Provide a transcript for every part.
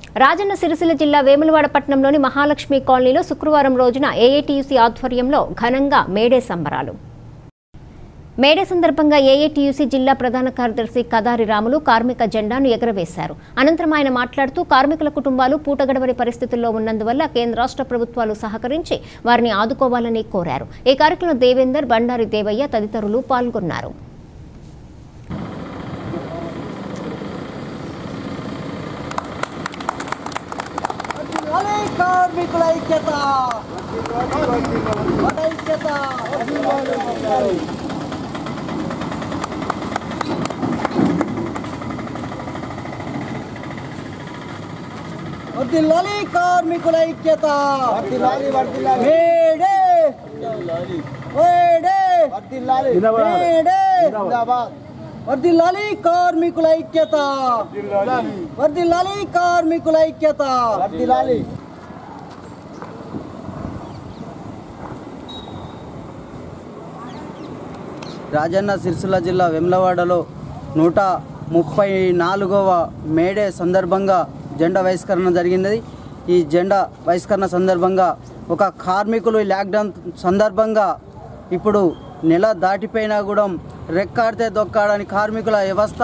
రాజన్న సిరిసిల్ల జిల్లా వేములవాడ పట్టణంలోని మహాలక్ష్మి కాలనీలో శుక్రవారం రోజున ఏఐటీయూసీ ఆధ్వర్యంలో ఘనంగా మేడే సంబరాలు మేడే సందర్భంగా ఏఐటీయూసీ జిల్లా ప్రధాన కార్యదర్శి కదారి రాములు కార్మిక జెండాను ఎగరవేశారు అనంతరం ఆయన మాట్లాడుతూ కార్మికుల కుటుంబాలు పూటగడవని పరిస్థితుల్లో ఉన్నందువల్ల కేంద్ర రాష్ట్ర ప్రభుత్వాలు సహకరించి వారిని ఆదుకోవాలని కోరారు ఈ కార్యక్రమంలో దేవేందర్ బండారి దేవయ్య తదితరులు పాల్గొన్నారు అలే కార్మికుల ఐక్యత మన ఐక్యత వర్దిల్లాలి కార్మికుల ఐక్యత మేడే మేడే మేడే వర్దిల్లాలి కార్మికుల ఐక్యత వర్దిల్లాలి కార్మికుల ఐక్యత రాజన్న సిరిసిల్ల జిల్లా వెమ్లవాడలో నూట ముప్పై నాలుగవ మేడే సందర్భంగా జెండా బహిష్కరణ జరిగినది ఈ జెండా బహిష్కరణ సందర్భంగా ఒక కార్మికులు ఈ లాక్డౌన్ సందర్భంగా ఇప్పుడు నెల దాటిపోయినా కూడా రెక్కాడితే దొక్కాడని కార్మికుల వ్యవస్థ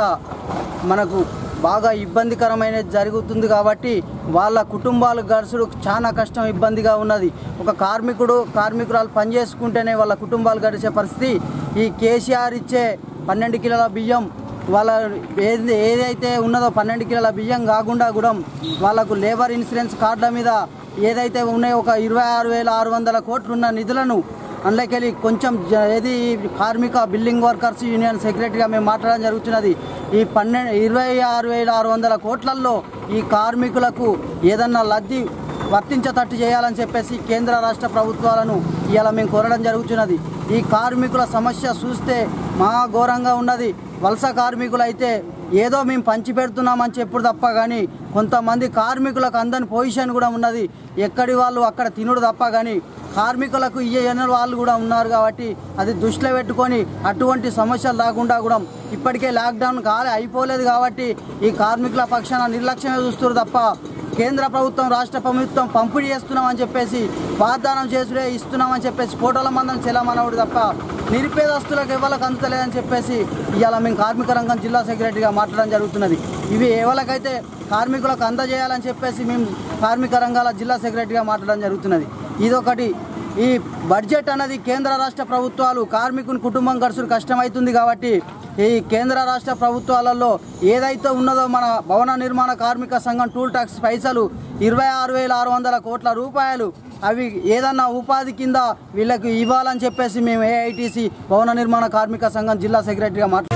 మనకు బాగా ఇబ్బందికరమైన జరుగుతుంది కాబట్టి వాళ్ళ కుటుంబాలు గడుచుడు చాలా కష్టం ఇబ్బందిగా ఉన్నది ఒక కార్మికుడు కార్మికురాలు పనిచేసుకుంటేనే వాళ్ళ కుటుంబాలు గడిచే పరిస్థితి ఈ కేసీఆర్ ఇచ్చే పన్నెండు కిలోల బియ్యం వాళ్ళ ఏది ఏదైతే ఉన్నదో పన్నెండు కిలోల బియ్యం కాకుండా కూడా వాళ్ళకు లేబర్ ఇన్సూరెన్స్ కార్డుల మీద ఏదైతే ఉన్నాయో ఒక ఇరవై ఆరు వేల ఆరు వందల కోట్లు ఉన్న నిధులను అందులోకెళ్ళి కొంచెం జ- ఏది కార్మిక బిల్డింగ్ వర్కర్స్ యూనియన్ సెక్రటరీగా మేము మాట్లాడడం జరుగుతున్నది ఈ పన్నెండు ఇరవై ఆరు వేల ఆరు వందల కోట్లల్లో ఈ కార్మికులకు ఏదన్నా లబ్ధి వర్తించేటట్టు చేయాలని చెప్పేసి కేంద్ర రాష్ట్ర ప్రభుత్వాలను ఇవాళ మేము కోరడం జరుగుతున్నది ఈ కార్మికుల సమస్య చూస్తే మహా ఘోరంగా ఉన్నది వలస కార్మికులు అయితే ఏదో మేము పంచి పెడుతున్నామని చెప్పుడు తప్ప కానీ కొంతమంది కార్మికులకు అందని పొజిషన్ కూడా ఉన్నది ఎక్కడి వాళ్ళు అక్కడ తినుడు తప్ప కానీ కార్మికులకు ఇయ్యని వాళ్ళు కూడా ఉన్నారు కాబట్టి అది దృష్టిలో పెట్టుకొని అటువంటి సమస్యలు రాకుండా కూడా ఇప్పటికే లాక్డౌన్ కాలే అయిపోలేదు కాబట్టి ఈ కార్మికుల పక్షాన నిర్లక్ష్యమే చూస్తారు తప్ప కేంద్ర ప్రభుత్వం రాష్ట్ర ప్రభుత్వం పంపిణీ చేస్తున్నామని చెప్పేసి వాగ్దానం చేసుడే ఇస్తున్నామని చెప్పేసి ఫోటోల మందం చెల్లమనవుడు తప్ప నిరుపేదస్తులకు ఎవరికి అందుతలేదని చెప్పేసి ఇవాళ మేము కార్మిక రంగం జిల్లా సెక్రటరీగా మాట్లాడడం జరుగుతున్నది ఇవి ఎవరికైతే కార్మికులకు అందజేయాలని చెప్పేసి మేము కార్మిక రంగాల జిల్లా సెక్రటరీగా మాట్లాడడం జరుగుతున్నది ఇదొకటి ఈ బడ్జెట్ అన్నది కేంద్ర రాష్ట్ర ప్రభుత్వాలు కార్మికుని కుటుంబం గడుచుడు కష్టమవుతుంది కాబట్టి ఈ కేంద్ర రాష్ట్ర ప్రభుత్వాలలో ఏదైతే ఉన్నదో మన భవన నిర్మాణ కార్మిక సంఘం టూల్ టాక్స్ పైసలు ఇరవై ఆరు వేల ఆరు వందల కోట్ల రూపాయలు అవి ఏదన్నా ఉపాధి కింద వీళ్ళకి ఇవ్వాలని చెప్పేసి మేము ఏఐటీసీ భవన నిర్మాణ కార్మిక సంఘం జిల్లా సెక్రటరీగా మాట్లాడు